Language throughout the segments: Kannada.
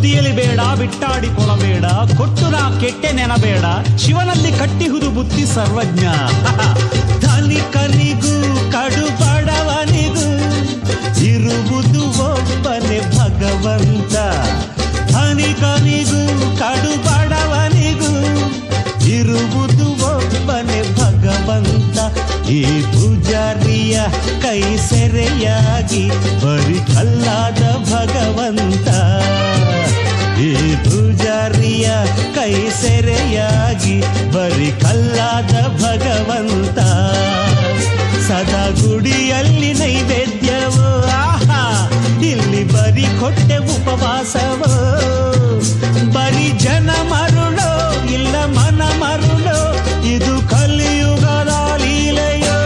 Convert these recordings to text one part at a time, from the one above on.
ಬುದ್ಧಿಯಲ್ಲಿ ಬೇಡ ಬಿಟ್ಟಾಡಿಕೊಳ್ಳಬೇಡ ಕೊಟ್ಟು ನಾ ಕೆಟ್ಟೆ ನೆನಬೇಡ ಶಿವನಲ್ಲಿ ಕಟ್ಟಿಹುದು ಬುದ್ಧಿ ಸರ್ವಜ್ಞ ಧನಿಕನಿಗೂ ಕಡು ಬಡವನಿಗೂ ಇರುವುದು ಒಬ್ಬನೇ ಭಗವಂತ ಧನಿಕನಿಗೂ ಕಡು ಬಡವನಿಗೂ ಇರುವುದು ಒಬ್ಬನೇ ಭಗವಂತ ಈ ಪೂಜಾರಿಯ ಕೈ ಸೆರೆಯಾಗಿ ಬರಿ ಕಲ್ಲಾದ ಭಗವಂತ ಈ ಪೂಜಾರಿಯ ಕೈ ಸೆರೆಯಾಗಿ ಬರಿ ಕಲ್ಲಾದ ಭಗವಂತ ಸದಾ ಗುಡಿಯಲ್ಲಿ ನೈವೇದ್ಯವೋ ಆಹಾ ಇಲ್ಲಿ ಬರಿ ಕೊಟ್ಟೆ ಉಪವಾಸವೋ ಬರಿ ಜನ ಮರುಳೋ ಇಲ್ಲ ಮನ ಮರುಳೋ ಇದು ಕಲಿಯುಗದ ಲೀಲೆಯೋ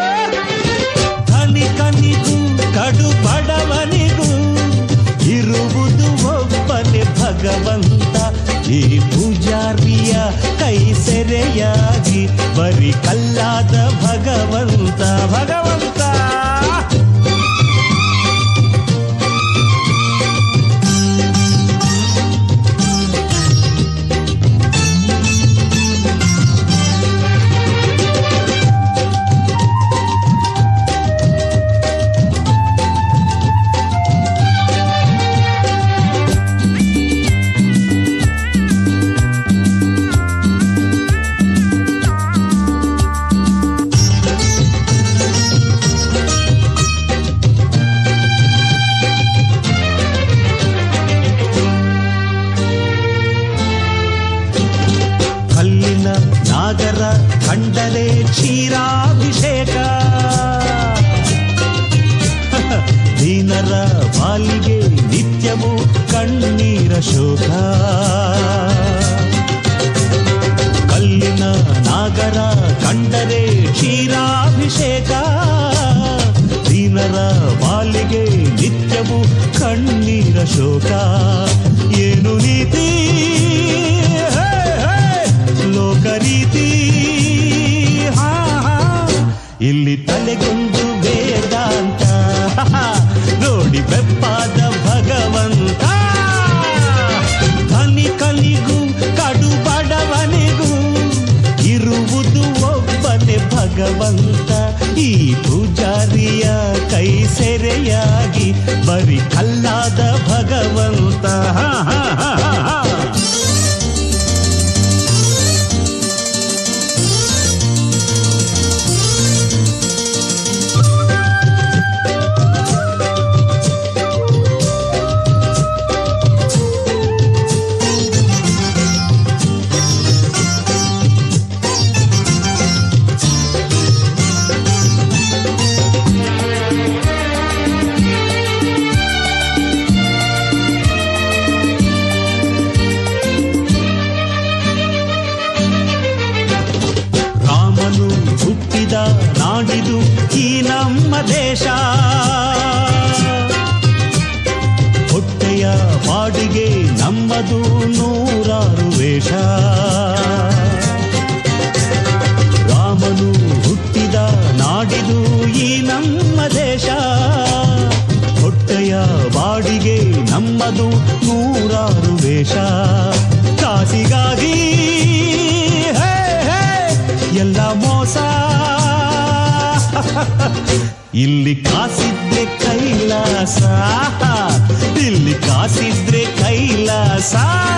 ಧನಿಕನಿಗೂ ಕಡು ಬಡವನಿಗೂ ಇರುವುದು ಒಬ್ಬನೇ ಭಗವಂತ ಈ ಪೂಜಾರಿಯ ಕೈ ಸೆರೆಯಾಗಿ ಬರಿ ಕಲ್ಲಾದ ಭಗವಂತ ಭಗವಂತ ಕಲ್ಲಿನ ನಾಗರ ಕಂಡಲೆ ಕ್ಷೀರಾಭಿಷೇಕ ದೀನರ ಬಾಲಿಗೆ ನಿತ್ಯವೂ ಕಣ್ಣೀರ ಶೋಕ ಕಲ್ಲಿನ ನಾಗರ ಕಂಡರೆ ಕ್ಷೀರಾಭಿಷೇಕ ದೀನರ ಬಾಲಿಗೆ ನಿತ್ಯವೂ ಕಣ್ಣೀರ ಶೋಕ ಏನು ನೀತಿ ಹೇ, ಹೇ, ಲೋಕರೀತಿ ಹಾ, ಹಾ. ಇಲ್ಲಿ ತಲೆಗೊಂದು ವೇದಾಂತ ನೋಡಿ ಬೆಪ್ಪಾದ ಭಗವಂತ ಧನಿಕನಿಗೂ ಕಡು ಬಡವನಿಗೂ ಇರುವುದು ಒಬ್ಬನೇ ಭಗವಂತ ಈ ಪೂಜಾರಿಯ ಕೈ ಸೆರೆಯಾಗಿ ಬರಿ ಕಲ್ಲಾದ ಭಗವಂತ ಹಾ, ಹಾ, ಹಾ, ಹಾ, ಹಾ. ರಾಮನು ಹುಟ್ಟಿದ ನಾಡಿದು ಈ ನಮ್ಮ ದೇಶ ಹೊಟ್ಟೆಯ ಬಾಡಿಗೆ ನಮ್ಮದು ನೂರಾರು ವೇಷ ರಾಮನು ಹುಟ್ಟಿದ ನಾಡಿದು ಈ ನಮ್ಮ ದೇಶ ಹೊಟ್ಟೆಯ ಬಾಡಿಗೆ ನಮ್ಮದು ನೂರಾರು ವೇಷ ಕಾಸಿಗಾಗಿ ಹೇ, ಹೇ, ಎಲ್ಲ ಮೋಸ ಇಲ್ಲಿ ಕಾಸಿದ್ರೆ ಕೈಲಾಸ ಇಲ್ಲಿ ಕಾಸಿದ್ರೆ ಕೈಲಾಸ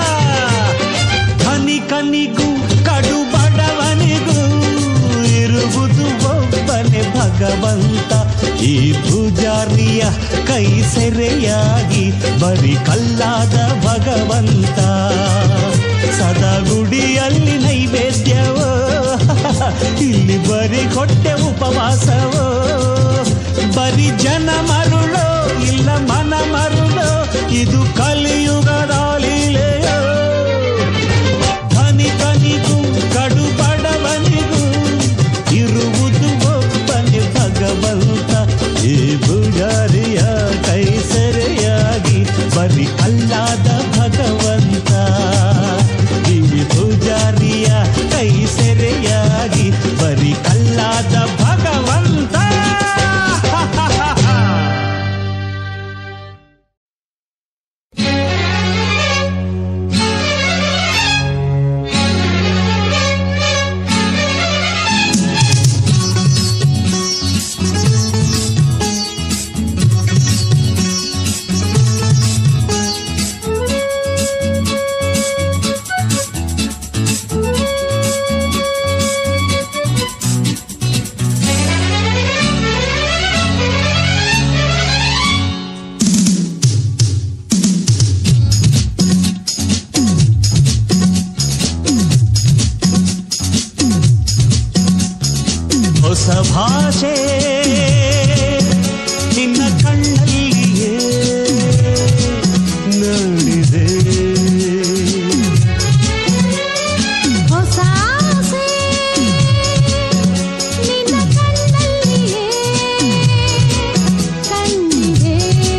ಧನಿಕನಿಗೂ ಕಡು ಬಡವನಿಗೂ ಇರುವುದು ಒಬ್ಬನೇ ಭಗವಂತ ಈ ಪೂಜಾರಿಯ ಕೈ ಸೆರೆಯಾಗಿ ಬರಿ ಕಲ್ಲಾದ ಭಗವಂತ ಸದಾ ಗುಡಿಯಲ್ಲಿ ನೈವೇದ್ಯವೋ ಇಲ್ಲಿ ಬರಿ ಕೊಟ್ಟೆ ಉಪವಾಸವೋ ಬರಿ ಜನ ಮರುಳೋ ಇಲ್ಲ ಮನ ಮರುಳೋ ಇದು ಕಲಿಯುಗದ ಲೀಲೆಯೋ ಧನಿಕನಿಗೂ ಕಡು ಬಡವನಿಗೂ ಇರುವುದು ಒಬ್ಬನೇ ಭಗವಂತ ಈ ಪೂಜಾರಿಯ ಕೈ ಸೆರೆಯಾಗಿ ಬರಿ ಅಲ್ಲಾದ ಭಗವಂತ ಈ ಪೂಜಾರಿಯ ಕೈ ಸೆರೆಯಾಗಿ ಬರಿ ಅಲ್ಲಾದ ಭಾಷೆ ನಿನ್ನ ಕಣ್ಣಲ್ಲಿಯೇ ನೋಡಿದೆ ಹೊಸ ಆಸೆ ನಿನ್ನ ಕಣ್ಣಲ್ಲಿಯೇ ಕಂಡಿದೆ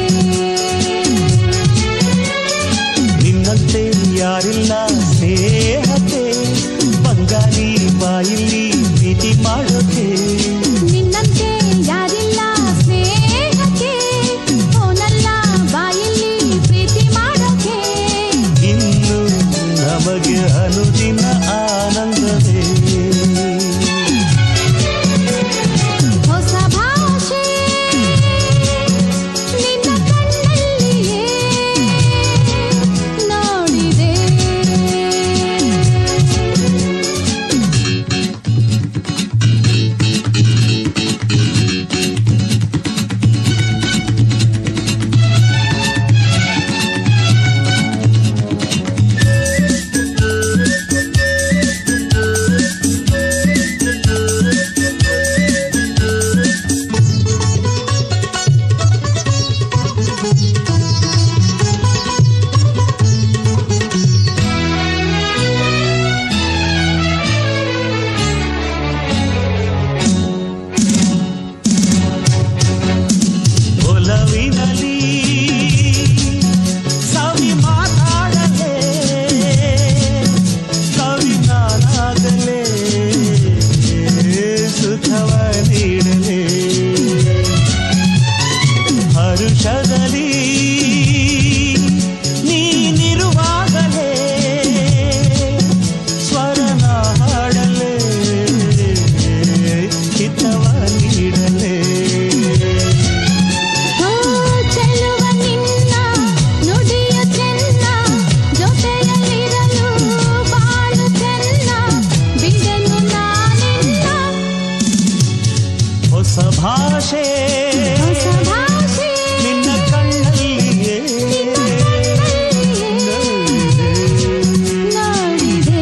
ನಿನ್ನಂತೆ ಯಾರಿಲ್ಲ ಸ್ನೇಹಕ್ಕೆ ಬಂಗಾರಿ ಬಾಯಿಲಿ ಪ್ರೀತಿ ಮಾಡೋಕೆ ನಿನ್ನಂತೆ ಯಾರಿಲ್ಲ ಸ್ನೇಹಕ್ಕೆ ಫೋನಲ್ಲ ಬಾಯಲ್ಲಿ ಪ್ರೀತಿ ಮಾಡೋಕೆ ಇನ್ನು ನಮಗೆ ಅನುದಿನ ಆನಂದವೇ ಹೊಸ ಭಾಷೆ ನಿನ್ನ ಕಣ್ಣಲ್ಲಿಯೇ ನೋಡಿದೆ ಒಲವಿನಲಿ ಸವಿ ಮಾತಾಡಲೇ ಕವಿ ನಾನಾಗಲೇ ಸುಖವ ನೀಡಲೇ ಹರುಷದಲ್ಲಿ ನೀನಿರುವಾಗಲೇ ಸ್ವರನ ಹಾಡಲೇ ಹಿತವ ನೀಡಲೇ ಓ ಚೆಲುವ ನಿನ್ನ ನುಡಿಯ ಚೆನ್ನ ಜೊತೆಯಲ್ಲಿರಲು ಬಾಳು ಚೆನ್ನ ಬಿಡಲು ನಾನಿನ್ನ ಹೊಸ ಭಾಷೆ ಹೊಸ ಭಾಷೆ ನಿನ್ನ ಕಣ್ಣಲ್ಲಿಯೇ ನೋಡಿದೆ. ನೋಡಿದೆ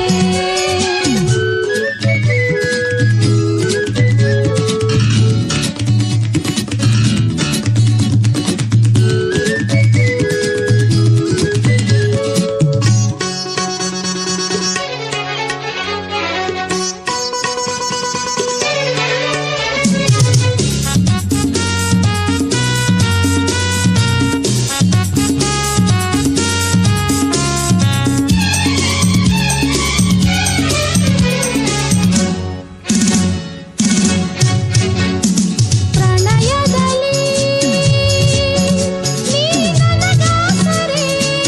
ಪ್ರಣಯದಲ್ಲಿ ನೀ ನನಗಾಸರೆ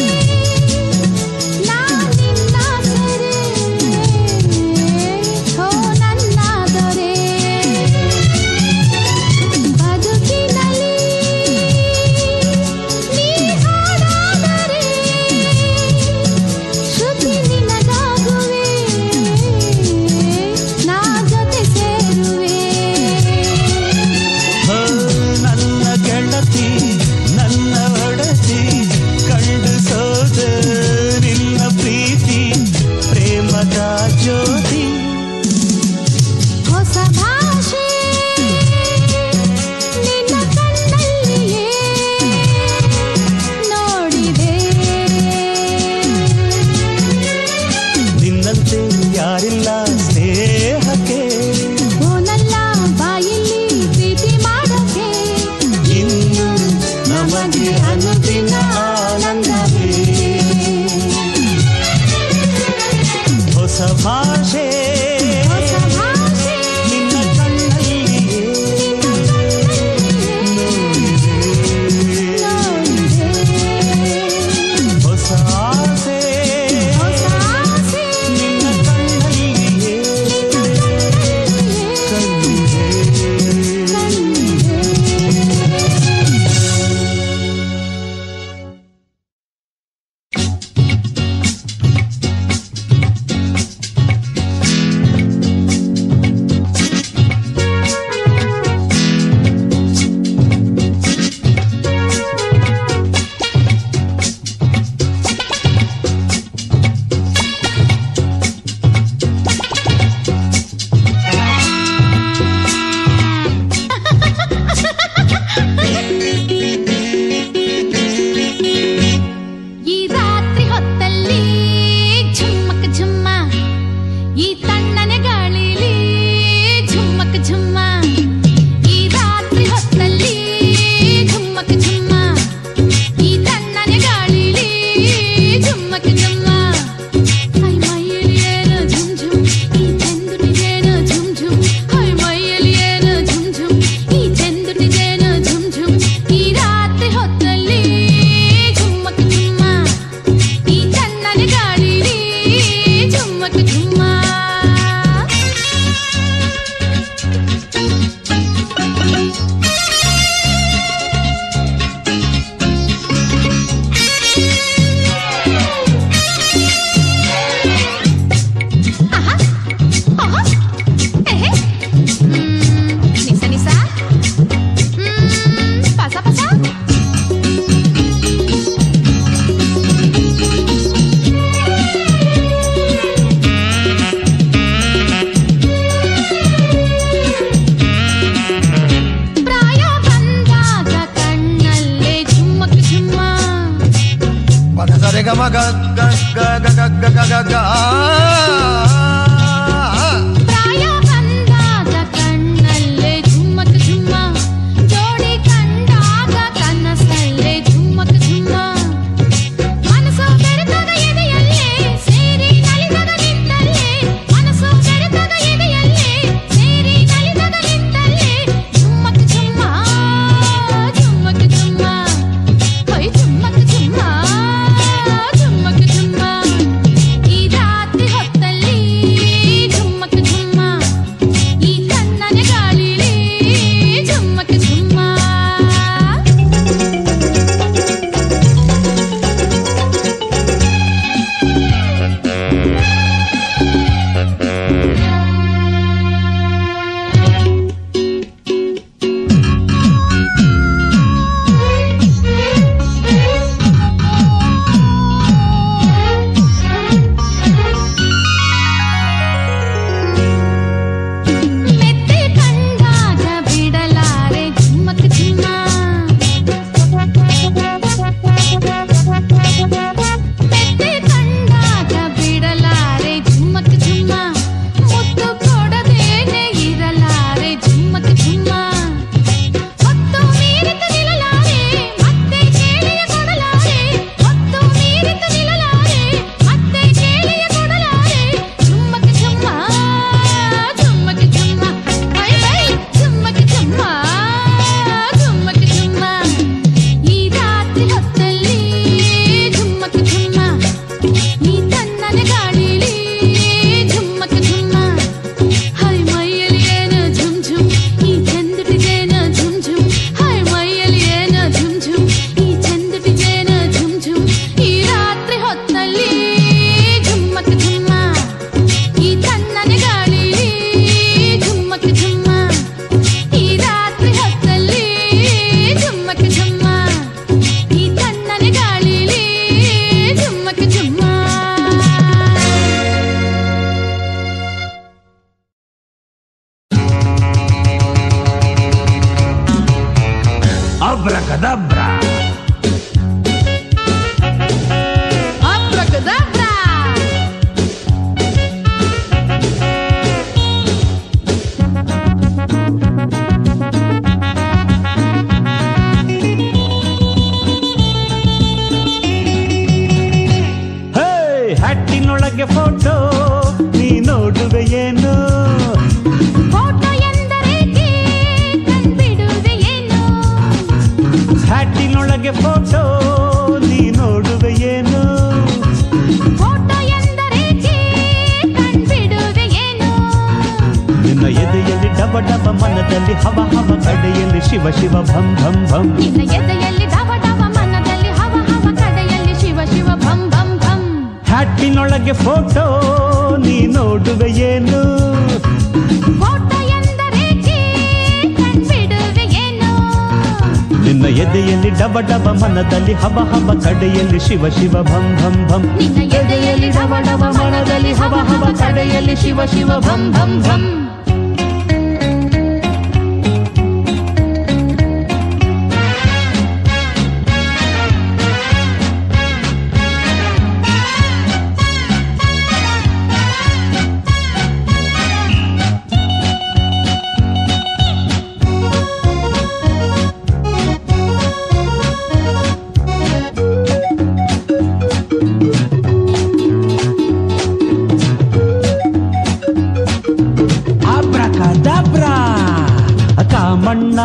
ನಾ ನಿನ್ನಾಸರೆ ಹೋ ನನ್ನ ದೊರೆ ಬದುಕಿನಲ್ಲಿ ನೀ ಹಾಡಾದರೆ ಶ್ರುತಿ ನಿನಗಾಗುವೆ ನಾ ಜೊತೆ ಸೇರುವೆ ಹೋ, ನನ್ನ ಗೆಳತಿ ನನ್ನ ಒಡತಿ ಕಂಡು ಸೋದ ನಿನ್ನ ಪ್ರೀತಿ ಪ್ರೇಮದ ಜ್ಯೋತಿ ಹೊಸ ಭಾಷೆ ನಿನ್ನ ಕಣ್ಣಲ್ಲಿಯೇ ನೋಡಿದೆ ನಿನ್ನಂತೆ ಯಾರಿಲ್ಲ ಸ್ನೇಹಕ್ಕೆ ಓನಲ್ಲ ಬಾಯಲ್ಲಿ ಪ್ರೀತಿ ಮಾಡೋಕೆ ಇನ್ನು ನಮಗೆ ಅನುದಿನ ಆನಂದವೇ ಹೊಸ ಭಾಷೆ ಹೊಸ ಭಾಷೆ ನಿನ್ನ ಕಣ್ಣಲ್ಲಿಯೇ ನೋಡಿದೆ. ನೋಡಿದೆ ಹೊಸ ಆಸೆ ಹೊಸ ಆಸೆ ನಿನ್ನ ಕಣ್ಣಲ್ಲಿಯೇ ಕಂಡಿದೆ. ಕಂಡಿದೆ ಈ ತಣ್ಣನೆ ಗಾಳಿಲಿ ಝುಮ್ಮಕ್ ಝುಮ್ಮ ಈ ರಾತ್ರಿ ಹೊತ್ತಲ್ಲಿ ಝುಮ್ಮಕ್ ಝುಮ್ಮ ಈ ತಣ್ಣನೆ ಗಾಳಿಲಿ ಝುಮ್ಮಕ್ ಝುಮ್ಮ ಹೈ ಮೈಯಲ್ಲಿ ಏನು ಝುಮ್ ಝುಮ್ ಈ ಚೆಂದುಟಿಗೇನು ಝುಮ್ ಝುಮ್ ಹೈ ಮೈಯಲ್ಲಿ ಏನು ಝುಮ್ ಝುಮ್ ಈ ಚೆಂದುಟಿಗೇನು ಝುಮ್ ಝುಮ್ ಈ ರಾತ್ರಿ ಹೊತ್ತಲ್ಲಿ ಝುಮ್ಮಕ್ ಝುಮ್ಮ ಈ ತಣ್ಣನೆ ಗಾಳಿಲಿ ಝುಮ್ಮಕ್ ಝುಮ್ಮ ಆಹಾ ಆಹಾ ಎಹೆ ಮ್, ನಿಸ ನಿಸ ಮ್, ಪಸ ಪಸ ಪ್ರಾಯ ಬಂದಾಗ ಕಣ್ಣಲ್ಲೇ ಝುಮ್ಮಕ್ ಝುಮ್ಮ ಪದ ಸರಿ ಗಮ ಗ ಗ ಗ ಗ ಗ ಗ ಗ ಗ ಗ ಆ. ಪ್ರಾಯ ಬಂದಾಗ ಕಣ್ಣಲ್ಲೇ ಝುಮ್ಮಕ್ ಝುಮ್ಮ ಜೋಡಿ ಕಂಡಾಗ ಕನಸಲ್ಲೇ ಝುಮ್ಮಕ್ ಝುಮ್ಮ ಮನಸ್ಸು ಬೆರೆತಾಗ ಎದೆಯಲ್ಲೇ ಸೇರಿ ನಲಿದಾಗ ನಿಂತಲ್ಲೇ ಮನಸ್ಸು ಬೆರೆತಾಗ ಎದೆಯಲ್ಲೇ ಸೇರಿ ನಲಿದಾಗ ನಿಂತಲ್ಲೇ ಝುಮ್ಮಕ್ ಝುಮ್ಮ ಝುಮ್ಮಕ್ ಝುಮ್ಮ ಹೊಯ್ ಝುಮ್ಮಕ್ ಝುಮ್ಮ ಝುಮ್ಮಕ್ ಝುಮ್ಮ ಈ ರಾತ್ರಿ ಹೊತ್ತಲ್ಲಿ ಝುಮ್ಮಕ್ ಝುಮ್ಮ ಈ ಕಣ್ಣನೆ ಗಾಳಿಲಿ ಝುಮ್ಮಕ್ ಝುಮ್ಮ ಮೆತ್ತೆ ಕಂಡಾಗ ಬಿಡಲಾರೆ ಝುಮ್ಮಕ್ ಝುಮ್ಮ ಮೆತ್ತೆ ಕಂಡಾಗ ಬಿಡಲಾರೆ ಝುಮ್ಮಕ್ ಝುಮ್ಮ ಮುತ್ತು ಕೊಡದೇನೆ ಇರಲಾರೆ ಝುಮ್ಮಕ್ ಝುಮ್ಮ ಹೊತ್ತು ಮೀರಿತು ನಿಲ್ಲಲಾರೆ ಮತ್ತೆ ಕೇಳಿಯ ಕೊಡಲಾರೆ ಹೊತ್ತು ಮೀರಿತು ನಿಲ್ಲಲಾರೆ ಮತ್ತೆ ಕೇಳಿಯ ಕೊಡಲಾರೆ ಝುಮ್ಮಕ್ ಝುಮ್ಮ ಝುಮ್ಮಕ್ ಝುಮ್ಮ ಹೈ ಹೈ ಝುಮ್ಮಕ್ ಝುಮ್ಮ ಝುಮ್ಮಕ್ ಝುಮ್ಮ ಈ ರಾತ್ರಿ ಹೊತ್ತಲ್ಲಿ ಝುಮ್ಮಕ್ ಝುಮ್ಮ ಈ ತಣ್ಣನೆ ಗಾಳಿಲಿ ಝುಮ್ಮಕ್ ಝುಮ್ಮ ಹೈ ಮೈಯಲ್ಲಿ ಏನು ಝುಮ್ ಝುಮ್ ಈ ಚಂದುಟಿಗೇನು ಝುಮ್ ಝುಮ್ ಹೈ ಮೈಯಲ್ಲಿ ಏನು ಝುಮ್ ಝುಮ್ ಈ ಚಂದುಟಿಗೇನು ಝುಮ್ ಝುಮ್ ಈ ರಾತ್ರಿ ಹೊತ್ತಲ್ಲಿ ಝುಮ್ಮಕ್ ಝುಮ್ಮ ಈ ತಣ್ಣನೆ ಗಾಳಿಲಿ ಝುಮ್ಮಕ್ ಝುಮ್ಮ ಈ ರಾತ್ರಿ ಹೊತ್ತಲ್ಲಿ ಝುಮ್ಮಕ್ ಝುಮ್ಮ ಈ ತಣ್ಣನೆ ಗಾಳಿಲಿ ಝುಮ್ಮಕ್ ಝುಮ್ಮ ಅಬ್ರಕದಬ್ರ Abracadabra! ಹೇ ಹಟ್ಟಿನೊಳಗೆ ಫೋಟೋ ನೀ ನೋಡುವೆ ಏನು ಫೋಟೋ ಎಂದರೇಕೆ ಕಂಡ್ಬಿಡುವೆ ಏನು ಹಟ್ಟಿನೊಳಗೆ ಫೋಟೋ ನೀ ನೋಡುವೆ ಏನು ಫೋಟೋ ಎಂದರೇಕೆ ಕಂಡ್ಬಿಡುವೆ ಏನು ನಿನ್ನ ಎದೆಯಲ್ಲಿ ಡಬ ಡಬ ಮನದಲ್ಲಿ ಹವ ಹವ ಕಡೆಯಲ್ಲಿ ಶಿವ ಶಿವ ಭಂ ಭಂ ಭಂ ನಿನ್ನ ಎದೆಯಲ್ಲಿ ಡವ ಡವ ಮನದಲ್ಲಿ ಹವ ಹವ ಕಡೆಯಲ್ಲಿ ಶಿವ ಶಿವ ಭಂ ಭಂ ಭಂ ಹಟ್ಟಿನೊಳಗೆ ಫೋಟೋ ನೀ ನೋಡುವೆ ಏನು ಫೋಟೋ ಎಂದರೇಕೆ ಕಂಡ್ಬಿಡುವೆ ಏನು ನಿನ್ನ ಎದೆಯಲ್ಲಿ ಡಬ ಡಬ ಮನದಲ್ಲಿ ಹವ ಹವ ಕಡೆಯಲ್ಲಿ ಶಿವ ಶಿವ ಭಂ ಭಂ ಭಂ ನಿನ್ನ ಎದೆಯಲ್ಲಿ ಡವ ಡವ ಮನದಲ್ಲಿ ಹವ ಹವ ಕಡೆಯಲ್ಲಿ ಶಿವ ಶಿವ ಭಂ ಭಂ ಭಂ ರಾಮಣ್ಣ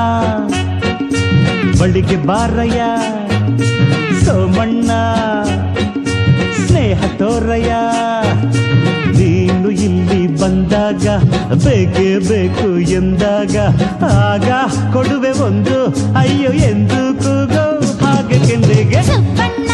ಬಳಿಗೆ ಬಾರಯ್ಯ ಸೋಮಣ್ಣ ಸ್ನೇಹ ತೋರಯ್ಯ ನೀನು ಇಲ್ಲಿ ಬಂದಾಗ ಬೇಕೇ ಬೇಕು ಎಂದಾಗ ಆಗ ಕೊಡುವೆ ಒಂದು ಅಯ್ಯೋ ಎಂದು ಕೂಗೋ ಹಾಗೆ ಕೆಂದಿಗೆ ಸುಬ್ಬಣ್ಣ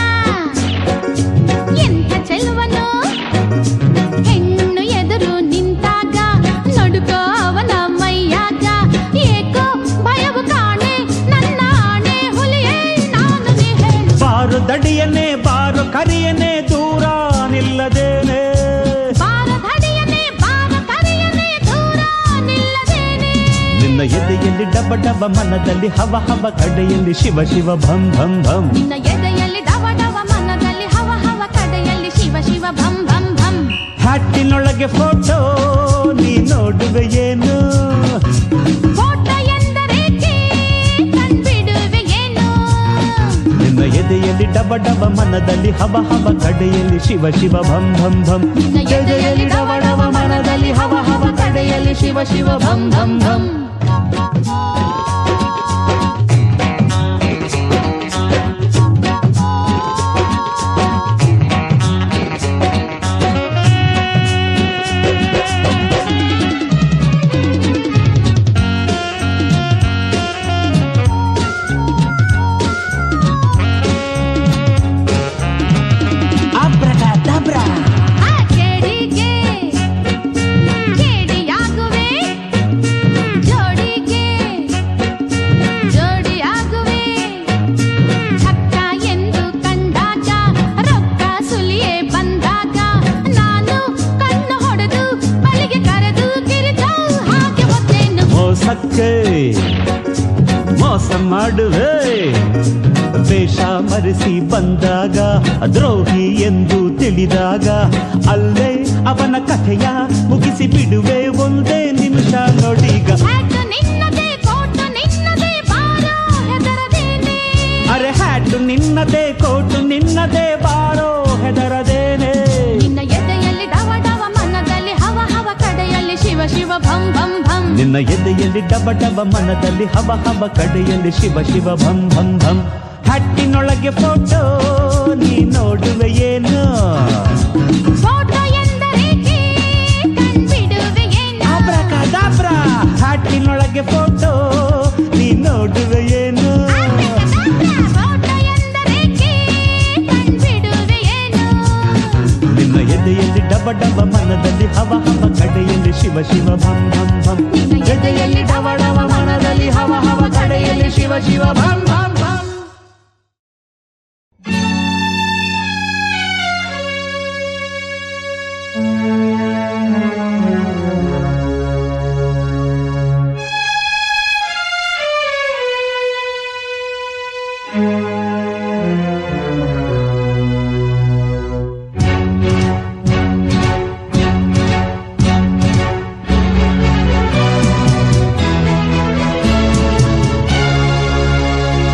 ಎಂಥ ಚೆಲುವನು ಹೆಣ್ಣು ಎದುರು ನಿಂತಾಗ ನಡುಕೋ ಅವನ ಮೈಯಾಗ ಏಕೋ ಭಯವು ಕಾಣೆ ನನ್ನ ಆಣೆ ಹುಲಿಯೇ ನಾನು ನೀ ಹೇಳು ಬಾರು ದಡಿಯನೆ ಬಾರು ಕರಿಯನೆ ದೂರ ನಿಲ್ಲದೇನೆ ಬಾರದಡಿಯನೆ ಬಾರ ಕರೆಯನೆ ದೂರ ನಿಲ್ಲದೇನೆ ನಿನ್ನ ಎದೆಯಲ್ಲಿ ಡಬ ಡಬ ಮನದಲ್ಲಿ ಹವ ಹವ ಕಡೆಯಲ್ಲಿ ಶಿವ ಶಿವ ಭಂ ಭಂ ಭಂ ನಿನ್ನ ಎದೆಯಲ್ಲಿ ಡವ ಡವ ಮನದಲ್ಲಿ ಹವ ಹವ ಕಡೆಯಲ್ಲಿ ಶಿವ ಶಿವ ಭಂ ಭಂ ಭಂ ಹ್ಯಾಟಿನೊಳಗೆ ಫೋಟೋ ನೀ ನೋಡುವೆ ಏನು ಫೋಟೋ ಎಂದರೇಕೆ ಕಣ್ಬಿಡುವೆ ಏನು ನಿನ್ನ ಎದೆಯಲ್ಲಿ ಡಬ ಡಬ ಮನದಲ್ಲಿ ಹವ ಹವ ಕಡೆಯಲ್ಲಿ ಶಿವ ಶಿವ ಭಂ ಭಂ ಭಂ ನಿನ್ನ ಎದೆಯಲ್ಲಿ ಡವ ಡವ ಮನದಲ್ಲಿ ಹವ ಹವ ಕಡೆಯಲ್ಲಿ ಶಿವ ಶಿವ ಭಂ ಭಂ ಭಂ ಅಬ್ರಕದಬ್ರ. ಆ ಕೇಡಿಗೆ ಕೇಡಿಯಾಗುವೆ ಜೋಡಿಗೆ ಜೋಡಿಯಾಗುವೆ ಹಕ್ಕ ಎಂದು ಕಂಡಾಗ ರೊಕ್ಕ ಸುಲಿಯೇ ಬಂದಾಗ ನಾನು ಕಣ್ಣು ಹೊಡೆದು ಬಳಿಗೆ ಕರೆದು ಕಿರಿದ ಹಾಗೆ ಒತ್ತೇನು ಮೋಸಕ್ಕೆ ಮೋಸ ಮಾಡುವೆ ವೇಷ ಮರೆಸಿ ಬಂದಾಗ ದ್ರೋಹಿ ಎಂದು ತಿಳಿದಾಗ ಅಲ್ಲೇ ಅವನ ಕಥೆಯ ಮುಗಿಸಿ ಬಿಡುವೆ ಒಂದೇ ನಿಮಿಷ ನೋಡೀಗ ಹ್ಯಾಟ್ ನಿನ್ನದೇ ಕೋಟು ನಿನ್ನದೇ ಬಾರೋ ಹೆದರದೇನೆ ಅರೆ ಹ್ಯಾಟು ನಿನ್ನದೇ ಕೋಟು ನಿನ್ನದೇ ಬಾರೋ ಹೆದರದೇನೆ ನಿನ್ನ ಎದೆಯಲ್ಲಿ ಡವ ಡವ ಮನದಲ್ಲಿ ಹವ ಹವ ಕಡೆಯಲ್ಲಿ ಶಿವ ಶಿವ ಭಂ ಭಂ ಭಂ ನಿನ್ನ ಎದೆಯಲ್ಲಿ ಡಬ ಡಬ ಮನದಲ್ಲಿ ಹವ ಹವ ಕಡೆಯಲ್ಲಿ ಶಿವ ಶಿವ ಭಂ ಭಂ ಭಂ ಹಟ್ಟಿನೊಳಗೆ ಫೋಟೋ ನೀ ನೋಡುವೆ ಏನು ಫೋಟೋ ಎಂದರೇಕೆ ಕಣ್ಬಿಡುವೆ ಏನು ಅಬ್ರಕದಾಬ್ರ ಹಟ್ಟಿನೊಳಗೆ ಫೋಟೋ ನೀ ನೋಡುವೆ ಏನು ಫೋಟೋ ಎಂದರೇಕೆ ಕಣ್ಬಿಡುವೆ ಏನು ನಿನ್ನ ಎದೆಯಲ್ಲಿ ಡಬ ಡಬ ಮನದಲ್ಲಿ ಹವ ಹವ ಕಡೆಯಲ್ಲಿ ಶಿವ ಶಿವ ಭಂ ಭಂ ಭಂ ನಿನ್ನ ಎದೆಯಲ್ಲಿ ಡವ ಡವ ಮನದಲ್ಲಿ ಹವ ಹವ ಕಡೆಯಲ್ಲಿ ಶಿವ ಶಿವ ಭಂ ಭಂ ಭಂ ಆ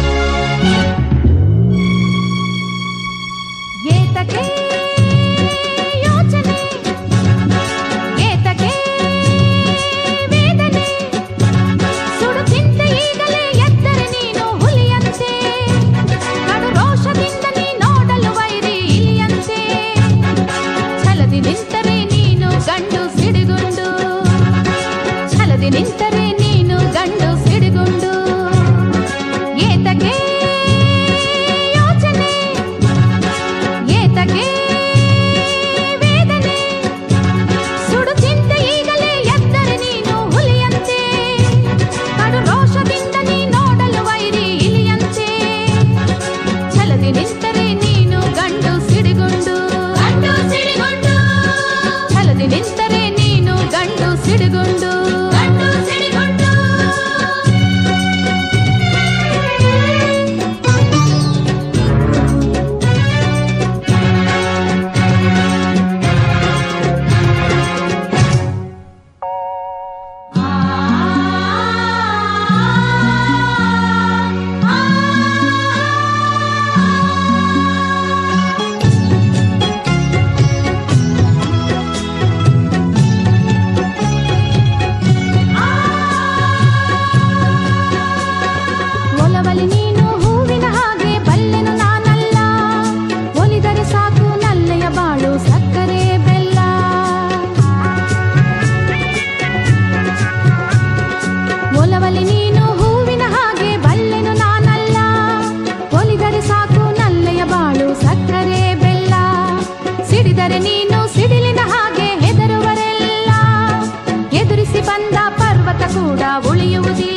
ಕೂಡ ಉಳಿಯುವುದಿಲ್ಲ